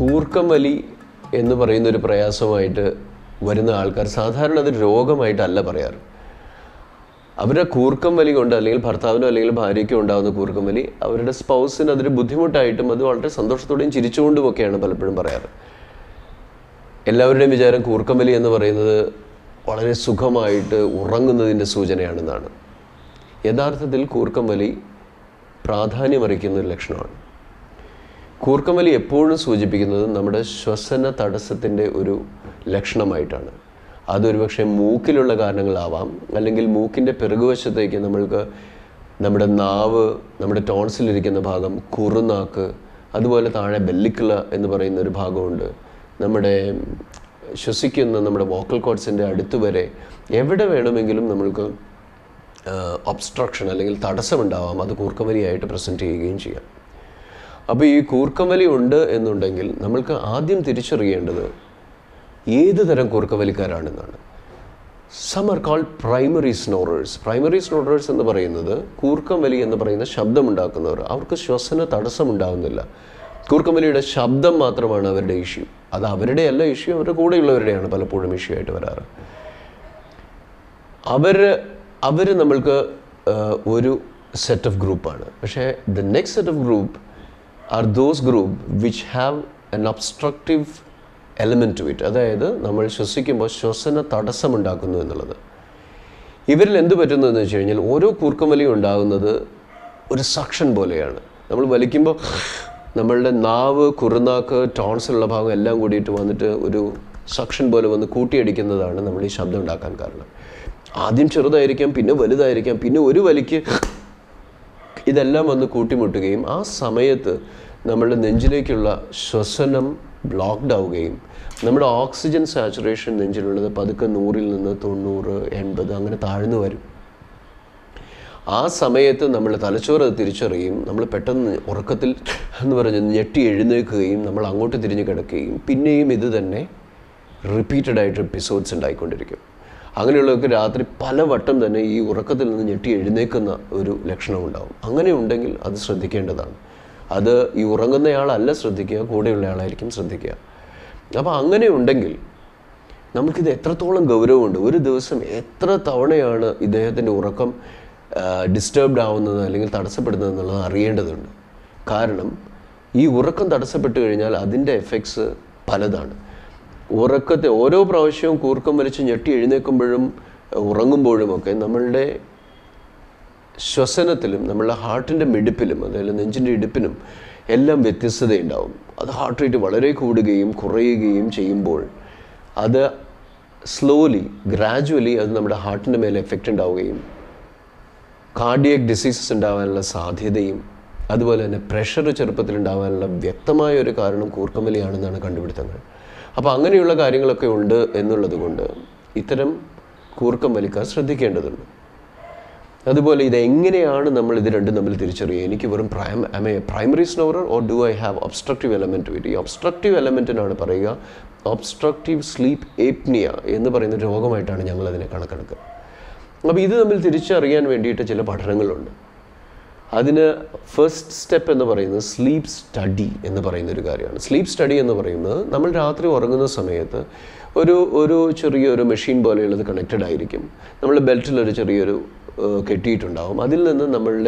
കൂർക്കം വലി എന്ന് പറയുന്ന ഒരു പ്രയാസമായിട്ട് വരുന്ന ആൾക്കാർ സാധാരണ അത് രോഗമായിട്ടല്ല പറയാറ് അവരുടെ കൂർക്കം വലി കൊണ്ട് അല്ലെങ്കിൽ ഭർത്താവിനോ അല്ലെങ്കിൽ ഭാര്യയ്ക്കോ ഉണ്ടാകുന്ന കൂർക്കം വലി അവരുടെ സ്പൗസിന് അതൊരു ബുദ്ധിമുട്ടായിട്ടും അത് വളരെ സന്തോഷത്തോടെയും ചിരിച്ചുകൊണ്ടും ഒക്കെയാണ് പലപ്പോഴും പറയാറ് എല്ലാവരുടെയും വിചാരം കൂർക്കം വലി എന്ന് പറയുന്നത് വളരെ സുഖമായിട്ട് ഉറങ്ങുന്നതിൻ്റെ സൂചനയാണെന്നാണ് യഥാർത്ഥത്തിൽ കൂർക്കം വലി പ്രാധാന്യമറിയിക്കുന്ന ഒരു ലക്ഷണമാണ് കൂർക്കം വലി എപ്പോഴും സൂചിപ്പിക്കുന്നത് നമ്മുടെ ശ്വസന തടസ്സത്തിൻ്റെ ഒരു ലക്ഷണമായിട്ടാണ് അതൊരു പക്ഷേ മൂക്കിലുള്ള കാരണങ്ങളാവാം അല്ലെങ്കിൽ മൂക്കിൻ്റെ പിറകുവശത്തേക്ക് നമ്മൾക്ക് നമ്മുടെ നാവ് നമ്മുടെ ടോൺസിലിരിക്കുന്ന ഭാഗം കുറുനാക്ക് അതുപോലെ താഴെ ബെല്ലിക്കുല എന്ന് പറയുന്ന ഒരു ഭാഗമുണ്ട് നമ്മുടെ ശ്വസിക്കുന്ന നമ്മുടെ വോക്കൽ കോഡ്സിൻ്റെ അടുത്ത് വരെ എവിടെ വേണമെങ്കിലും നമ്മൾക്ക് ഒബ്സ്ട്രക്ഷൻ അല്ലെങ്കിൽ തടസ്സമുണ്ടാവാം അത് കൂർക്കമലിയായിട്ട് പ്രസൻറ്റ് ചെയ്യുകയും ചെയ്യാം അപ്പോൾ ഈ കൂർക്കവലി ഉണ്ട് എന്നുണ്ടെങ്കിൽ നമ്മൾക്ക് ആദ്യം തിരിച്ചറിയേണ്ടത് ഏത് തരം കൂർക്കവലിക്കാരാണെന്നാണ് some are called primary snorers primary snorers എന്ന് പറയുന്നത് കൂർക്കം വലി എന്ന് പറയുന്ന ശബ്ദമുണ്ടാക്കുന്നവർ അവർക്ക് ശ്വസന തടസ്സമുണ്ടാകുന്നില്ല കൂർക്കം വലിയുടെ ശബ്ദം മാത്രമാണ് അവരുടെ ഇഷ്യൂ അത് അവരുടെ അല്ല ഇഷ്യൂ അവരുടെ കൂടെയുള്ളവരുടെയാണ് പലപ്പോഴും ഇഷ്യൂ ആയിട്ട് വരാറ് അവർ അവർ നമ്മൾക്ക് ആ, ഒരു സെറ്റ് ഓഫ് ഗ്രൂപ്പാണ് പക്ഷേ the next set of group are those group which have an obstructive element to it അതായത് നമ്മൾ ശ്വസിക്കുമ്പോൾ ശ്വസന തടസ്സമുണ്ടാക്കുന്നു എന്നുള്ളത് ഇവരിൽ എന്ത് പറ്റുന്നു എന്ന് വെച്ച് കഴിഞ്ഞാൽ ഓരോ കൂർക്കം വലിയും ഉണ്ടാകുന്നത് ഒരു സക്ഷൻ പോലെയാണ് നമ്മൾ വലിക്കുമ്പോൾ നമ്മളുടെ നാവ് കുറുനാക്ക് ടോൺസിലുള്ള ഭാഗം എല്ലാം കൂടിയിട്ട് വന്നിട്ട് ഒരു സക്ഷൻ പോലെ വന്ന് കൂട്ടിയടിക്കുന്നതാണ് നമ്മൾ ഈ ശബ്ദം ഉണ്ടാക്കാൻ കാരണം ആദ്യം ചെറുതായിരിക്കാം പിന്നെ വലുതായിരിക്കാം പിന്നെ ഒരു വലിക്ക് ഇതെല്ലാം വന്ന് കൂട്ടിമുട്ടുകയും ആ സമയത്ത് നമ്മളുടെ നെഞ്ചിലേക്കുള്ള ശ്വസനം ബ്ലോക്ക്ഡ് ആവുകയും നമ്മുടെ ഓക്സിജൻ സാച്ചുറേഷൻ നെഞ്ചിലുള്ളത് പതുക്കെ നൂറിൽ നിന്ന് തൊണ്ണൂറ് എൺപത് അങ്ങനെ താഴ്ന്നു വരും ആ സമയത്ത് നമ്മൾ തലച്ചോറ് അത് തിരിച്ചറിയും നമ്മൾ പെട്ടെന്ന് ഉറക്കത്തിൽ എന്ന് പറഞ്ഞ് ഞെട്ടി എഴുന്നേൽക്കുകയും നമ്മൾ അങ്ങോട്ട് തിരിഞ്ഞ് കിടക്കുകയും പിന്നെയും ഇത് തന്നെ റിപ്പീറ്റഡ് ആയിട്ട് എപ്പിസോഡ്സ് ഉണ്ടായിക്കൊണ്ടിരിക്കും അങ്ങനെയുള്ളവർക്ക് രാത്രി പലവട്ടം തന്നെ ഈ ഉറക്കത്തിൽ നിന്ന് ഞെട്ടി എഴുന്നേൽക്കുന്ന ഒരു ലക്ഷണം ഉണ്ടാവും അങ്ങനെ ഉണ്ടെങ്കിൽ അത് ശ്രദ്ധിക്കേണ്ടതാണ് അത് ഈ ഉറങ്ങുന്നയാളല്ല ശ്രദ്ധിക്കുക കൂടെയുള്ളയാളായിരിക്കും ശ്രദ്ധിക്കുക അപ്പോൾ അങ്ങനെ ഉണ്ടെങ്കിൽ നമുക്കിത് എത്രത്തോളം ഗൗരവമുണ്ട് ഒരു ദിവസം എത്ര തവണയാണ് ഇദ്ദേഹത്തിൻ്റെ ഉറക്കം ഡിസ്റ്റർബ്ഡ് ആവുന്നത് അല്ലെങ്കിൽ തടസ്സപ്പെടുന്നത് എന്നുള്ളത് അറിയേണ്ടതുണ്ട് കാരണം ഈ ഉറക്കം തടസ്സപ്പെട്ട് കഴിഞ്ഞാൽ അതിൻ്റെ എഫക്ട്സ് പലതാണ് ഉറക്കത്തെ ഓരോ പ്രാവശ്യവും കൂർക്കം വലിച്ച് ഞെട്ടി എഴുന്നേൽക്കുമ്പോഴും ഉറങ്ങുമ്പോഴുമൊക്കെ നമ്മളുടെ ശ്വസനത്തിലും നമ്മളുടെ ഹാർട്ടിൻ്റെ മിടിപ്പിലും അതായത് നെഞ്ചിൻ്റെ ഇടുപ്പിനും എല്ലാം വ്യത്യസ്തതയുണ്ടാവും അത് ഹാർട്ട് റേറ്റ് വളരെ കൂടുകയും കുറയുകയും ചെയ്യുമ്പോൾ അത് സ്ലോലി ഗ്രാജുവലി അത് നമ്മുടെ ഹാർട്ടിൻ്റെ മേലെ എഫക്റ്റ് ഉണ്ടാവുകയും കാർഡിയക് ഡിസീസസ് ഉണ്ടാകാനുള്ള സാധ്യതയും അതുപോലെ തന്നെ പ്രഷർ ചെറുപ്പത്തിൽ ഉണ്ടാകാനുള്ള വ്യക്തമായ ഒരു കാരണം കൂർക്കമലിയാണെന്നാണ് കണ്ടുപിടുത്തങ്ങൾ അപ്പോൾ അങ്ങനെയുള്ള കാര്യങ്ങളൊക്കെ ഉണ്ട് എന്നുള്ളത് കൊണ്ട് ഇത്തരം കൂർക്കം വലിക്കാൻ ശ്രദ്ധിക്കേണ്ടതുണ്ട് അതുപോലെ ഇത് എങ്ങനെയാണ് നമ്മൾ ഇത് രണ്ടും തമ്മിൽ തിരിച്ചറിയുക എനിക്ക് വെറും prime am a primary snorer or do I have obstructive element to it ഈ ഒബ്സ്ട്രക്റ്റീവ് എലമെൻറ്റിനാണ് പറയുക ഒബ്സ്ട്രക്റ്റീവ് സ്ലീപ്പ് ഏപ്നിയ എന്ന് പറയുന്ന രോഗമായിട്ടാണ് ഞങ്ങൾ അതിനെ കണക്കെടുക്കുക അപ്പോൾ ഇത് തമ്മിൽ തിരിച്ചറിയാൻ വേണ്ടിയിട്ട് ചില പഠനങ്ങളുണ്ട് അതിന് ഫസ്റ്റ് സ്റ്റെപ്പ് എന്ന് പറയുന്നത് സ്ലീപ്പ് സ്റ്റഡി എന്ന് പറയുന്ന ഒരു കാര്യമാണ് സ്ലീപ്പ് സ്റ്റഡി എന്ന് പറയുന്നത് നമ്മൾ രാത്രി ഉറങ്ങുന്ന സമയത്ത് ഒരു ഒരു ചെറിയൊരു മെഷീൻ പോലെയുള്ളത് കണക്റ്റഡ് ആയിരിക്കും നമ്മൾ ബെൽറ്റിലൊരു ചെറിയൊരു ഏഹ്, കെട്ടിയിട്ടുണ്ടാവും അതിൽ നിന്ന് നമ്മളുടെ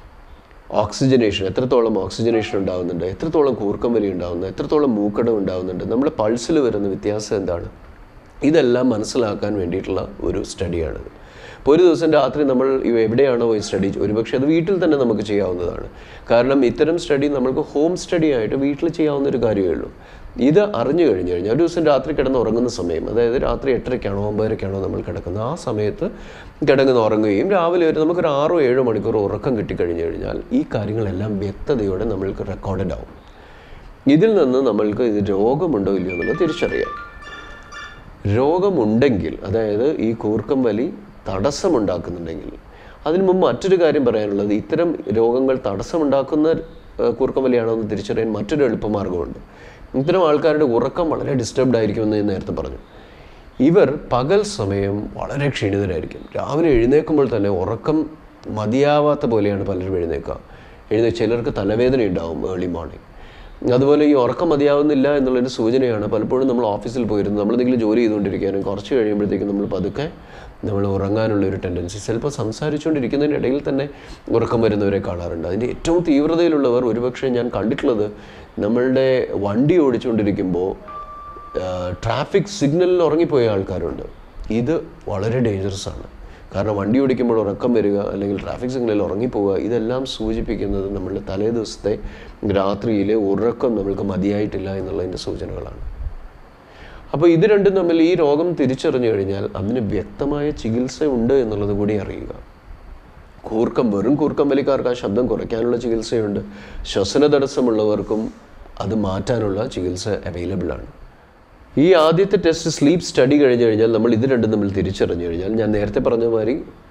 ഓക്സിജനേഷൻ എത്രത്തോളം ഓക്സിജനേഷൻ ഉണ്ടാകുന്നുണ്ട് എത്രത്തോളം കൂർക്കം വലി ഉണ്ടാകുന്നു എത്രത്തോളം മൂക്കടം ഉണ്ടാകുന്നുണ്ട് നമ്മുടെ പൾസിൽ വരുന്ന വ്യത്യാസം എന്താണ് ഇതെല്ലാം മനസ്സിലാക്കാൻ വേണ്ടിയിട്ടുള്ള ഒരു സ്റ്റഡിയാണിത് അപ്പോൾ ഒരു ദിവസം രാത്രി നമ്മൾ ഇവ എവിടെയാണോ ഈ സ്റ്റഡി ഒരുപക്ഷെ അത് വീട്ടിൽ തന്നെ നമുക്ക് ചെയ്യാവുന്നതാണ് കാരണം ഇത്തരം സ്റ്റഡി നമുക്ക് ഹോം സ്റ്റഡി ആയിട്ട് വീട്ടിൽ ചെയ്യാവുന്ന ഒരു കാര്യമേ ഉള്ളൂ ഇത് അറിഞ്ഞു കഴിഞ്ഞു കഴിഞ്ഞാൽ ഒരു ദിവസം രാത്രി കിടന്ന് ഉറങ്ങുന്ന സമയം അതായത് രാത്രി എട്ടരയ്ക്കാണോ ഒമ്പതരയ്ക്കാണോ നമ്മൾ കിടക്കുന്നത് ആ സമയത്ത് കിടന്ന് ഉറങ്ങുകയും രാവിലെ ഒരു നമുക്കൊരു ആറോ ഏഴോ മണിക്കൂർ ഉറക്കം കിട്ടിക്കഴിഞ്ഞു കഴിഞ്ഞാൽ ഈ കാര്യങ്ങളെല്ലാം വ്യക്തതയോടെ നമ്മൾക്ക് റെക്കോർഡഡ് ആവും ഇതിൽ നിന്ന് നമ്മൾക്ക് ഇത് രോഗമുണ്ടോ ഇല്ലയോ എന്നുള്ളത് തിരിച്ചറിയാം രോഗമുണ്ടെങ്കിൽ അതായത് ഈ കൂർക്കം വലി തടസ്സമുണ്ടാക്കുന്നുണ്ടെങ്കിൽ അതിന് മുമ്പ് മറ്റൊരു കാര്യം പറയാനുള്ളത് ഇത്തരം രോഗങ്ങൾ തടസ്സമുണ്ടാക്കുന്ന ഏഹ്, കൂർക്കം വലിയാണോ എന്ന് തിരിച്ചറിയാൻ മറ്റൊരു എളുപ്പമാർഗ്ഗമുണ്ട് ഇത്തരം ആൾക്കാരുടെ ഉറക്കം വളരെ ഡിസ്റ്റർബ്ഡ് ആയിരിക്കുമെന്ന് ഞാൻ നേരത്തെ പറഞ്ഞു ഇവർ പകൽ സമയം വളരെ ക്ഷീണിതരായിരിക്കും രാവിലെ എഴുന്നേൽക്കുമ്പോൾ തന്നെ ഉറക്കം മതിയാവാത്ത പോലെയാണ് പലരും എഴുന്നേൽക്കുക എഴുന്നേ ചിലർക്ക് തലവേദന ഉണ്ടാവും ഏർലി മോർണിംഗ് അതുപോലെ ഈ ഉറക്കം മതിയാവുന്നില്ല എന്നുള്ളൊരു സൂചനയാണ് പലപ്പോഴും നമ്മൾ ഓഫീസിൽ പോയിരുന്നു നമ്മളെന്തെങ്കിലും ജോലി ചെയ്തുകൊണ്ടിരിക്കാനും കുറച്ച് കഴിയുമ്പോഴത്തേക്കും നമ്മൾ പതുക്കെ നമ്മൾ ഉറങ്ങാനുള്ള ഒരു ടെൻഡൻസി ചിലപ്പോൾ സംസാരിച്ചുകൊണ്ടിരിക്കുന്നതിനിടയിൽ തന്നെ ഉറക്കം വരുന്നവരെ കാണാറുണ്ട് അതിൻ്റെ ഏറ്റവും തീവ്രതയിലുള്ളവർ ഒരുപക്ഷെ ഞാൻ കണ്ടിട്ടുള്ളത് നമ്മളുടെ വണ്ടി ഓടിച്ചുകൊണ്ടിരിക്കുമ്പോൾ ട്രാഫിക് സിഗ്നലിൽ ഉറങ്ങിപ്പോയ ആൾക്കാരുണ്ട് ഇത് വളരെ ഡേഞ്ചറസ് ആണ് കാരണം വണ്ടി ഓടിക്കുമ്പോൾ ഉറക്കം വരിക അല്ലെങ്കിൽ ട്രാഫിക് സിഗ്നലിൽ ഉറങ്ങിപ്പോവുക ഇതെല്ലാം സൂചിപ്പിക്കുന്നത് നമ്മളുടെ തലേ ദിവസത്തെ രാത്രിയിലെ ഉറക്കം നമ്മൾക്ക് മതിയായിട്ടില്ല എന്നുള്ളതിൻ്റെ സൂചനകളാണ് അപ്പോൾ ഇത് രണ്ടും തമ്മിൽ ഈ രോഗം തിരിച്ചറിഞ്ഞു കഴിഞ്ഞാൽ അതിന് വ്യക്തമായ ചികിത്സ ഉണ്ട് എന്നുള്ളത് കൂടി അറിയുക കൂർക്കം വെറും കൂർക്കം വലിക്കാർക്ക് ആ ശബ്ദം കുറയ്ക്കാനുള്ള ചികിത്സയുണ്ട് ശ്വസന തടസ്സമുള്ളവർക്കും അത് മാറ്റാനുള്ള ചികിത്സ അവൈലബിൾ ആണ് ഈ ആദ്യത്തെ ടെസ്റ്റ് സ്ലീപ്പ് സ്റ്റഡി കഴിഞ്ഞ് കഴിഞ്ഞാൽ നമ്മൾ ഇത് രണ്ടും നമ്മൾ തിരിച്ചറിഞ്ഞു കഴിഞ്ഞാൽ ഞാൻ നേരത്തെ പറഞ്ഞ മാതിരി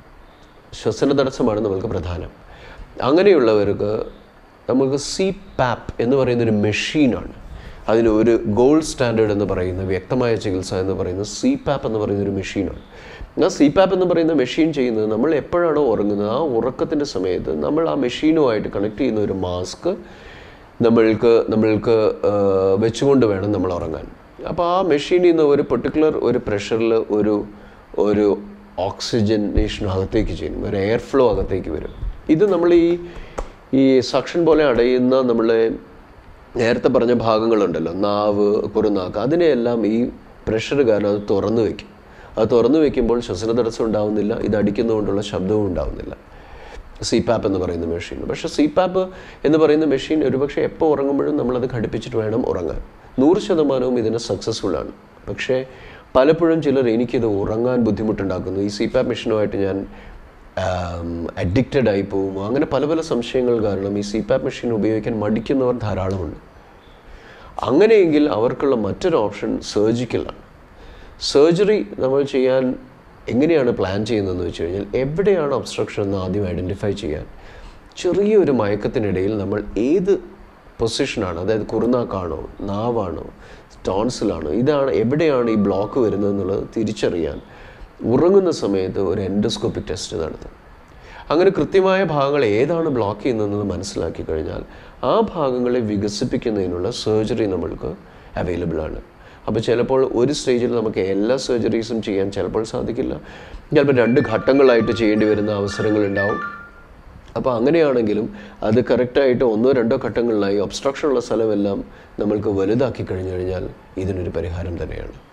ശ്വസന തടസ്സമാണ് നമ്മൾക്ക് പ്രധാനം അങ്ങനെയുള്ളവർക്ക് നമുക്ക് സി പാപ്പ് എന്ന് പറയുന്ന ഒരു മെഷീനാണ് അതിന് ഒരു ഗോൾഡ് സ്റ്റാൻഡേർഡ് എന്ന് പറയുന്ന വ്യക്തമായ ചികിത്സ എന്ന് പറയുന്ന സി പാപ്പ് എന്ന് പറയുന്ന ഒരു മെഷീനാണ് ആ സി പാപ്പ് എന്ന് പറയുന്ന മെഷീൻ ചെയ്യുന്നത് നമ്മൾ എപ്പോഴാണോ ഉറങ്ങുന്നത് ആ ഉറക്കത്തിൻ്റെ സമയത്ത് നമ്മൾ ആ മെഷീനുമായിട്ട് കണക്ട് ചെയ്യുന്ന ഒരു മാസ്ക് നമ്മൾക്ക് നമ്മൾക്ക് ആ, വെച്ചുകൊണ്ട് വേണം നമ്മൾ ഉറങ്ങാൻ അപ്പോൾ ആ മെഷീനിൽ നിന്ന് ഒരു പെർട്ടിക്കുലർ ഒരു പ്രഷറിൽ ഒരു ഒരു ഓക്സിജനേഷൻ അകത്തേക്ക് ചെയ്യും ഒരു എയർ ഫ്ലോ അകത്തേക്ക് വരും ഇത് നമ്മൾ ഈ ഈ സക്ഷൻ പോലെ അടയുന്ന നമ്മളെ നേരത്തെ പറഞ്ഞ ഭാഗങ്ങളുണ്ടല്ലോ നാവ് കുറുനാക്ക് അതിനെയെല്ലാം ഈ പ്രഷർ കാരണം അത് തുറന്നു വെക്കും അത് തുറന്നു വെക്കുമ്പോൾ ശ്വസന തടസ്സം ഉണ്ടാവുന്നില്ല ഇത് അടിക്കുന്നതുകൊണ്ടുള്ള ശബ്ദവും ഉണ്ടാവുന്നില്ല സി പാപ്പ് എന്ന് പറയുന്ന മെഷീൻ പക്ഷേ സി പാപ്പ് എന്ന് പറയുന്ന മെഷീൻ ഒരുപക്ഷെ എപ്പോൾ ഉറങ്ങുമ്പോഴും നമ്മളത് ഘടിപ്പിച്ചിട്ട് വേണം ഉറങ്ങാൻ നൂറ് ശതമാനവും ഇതിന് സക്സസ്ഫുൾ ആണ് പക്ഷേ പലപ്പോഴും ചിലർ എനിക്കിത് ഉറങ്ങാൻ ബുദ്ധിമുട്ടുണ്ടാക്കുന്നു ഈ സി പാപ്പ് മെഷീനുമായിട്ട് ഞാൻ അഡിക്റ്റഡ് ആയി പോകുമോ അങ്ങനെ പല പല സംശയങ്ങൾ കാരണം ഈ സി പാപ്പ് മെഷീൻ ഉപയോഗിക്കാൻ മടിക്കുന്നവർ ധാരാളമുണ്ട് അങ്ങനെയെങ്കിൽ അവർക്കുള്ള മറ്റൊരു ഓപ്ഷൻ സർജിക്കലാണ് സർജറി നമ്മൾ ചെയ്യാൻ എങ്ങനെയാണ് പ്ലാൻ ചെയ്യുന്നതെന്ന് വെച്ച് കഴിഞ്ഞാൽ എവിടെയാണ് ഒബ്സ്ട്രക്ഷൻ എന്ന് ആദ്യം ഐഡൻറ്റിഫൈ ചെയ്യാൻ ചെറിയൊരു മയക്കത്തിനിടയിൽ നമ്മൾ ഏത് പൊസിഷനാണ് അതായത് കുറുനാക്കാണോ നാവാണോ ടോൺസിലാണോ ഇതാണ് എവിടെയാണ് ഈ ബ്ലോക്ക് വരുന്നത് എന്നുള്ളത് തിരിച്ചറിയാൻ ഉറങ്ങുന്ന സമയത്ത് ഒരു എൻഡോസ്കോപ്പിക് ടെസ്റ്റ് നടത്തും അങ്ങനെ കൃത്യമായ ഭാഗങ്ങൾ ഏതാണ് ബ്ലോക്ക് ചെയ്യുന്നതെന്ന് മനസ്സിലാക്കി കഴിഞ്ഞാൽ ആ ഭാഗങ്ങളെ വികസിപ്പിക്കുന്നതിനുള്ള സർജറി നമ്മൾക്ക് അവൈലബിൾ ആണ് അപ്പോൾ ചിലപ്പോൾ ഒരു സ്റ്റേജിൽ നമുക്ക് എല്ലാ സർജറീസും ചെയ്യാൻ ചിലപ്പോൾ സാധിക്കില്ല ചിലപ്പോൾ രണ്ട് ഘട്ടങ്ങളായിട്ട് ചെയ്യേണ്ടി വരുന്ന അവസരങ്ങളുണ്ടാവും അപ്പോൾ അങ്ങനെയാണെങ്കിലും അത് കറക്റ്റായിട്ട് ഒന്നോ രണ്ടോ ഘട്ടങ്ങളിലായി ഒബ്സ്ട്രക്ഷൻ ഉള്ള സ്ഥലമെല്ലാം നമ്മൾക്ക് വലുതാക്കി കഴിഞ്ഞു കഴിഞ്ഞാൽ ഇതിനൊരു പരിഹാരം തന്നെയാണ്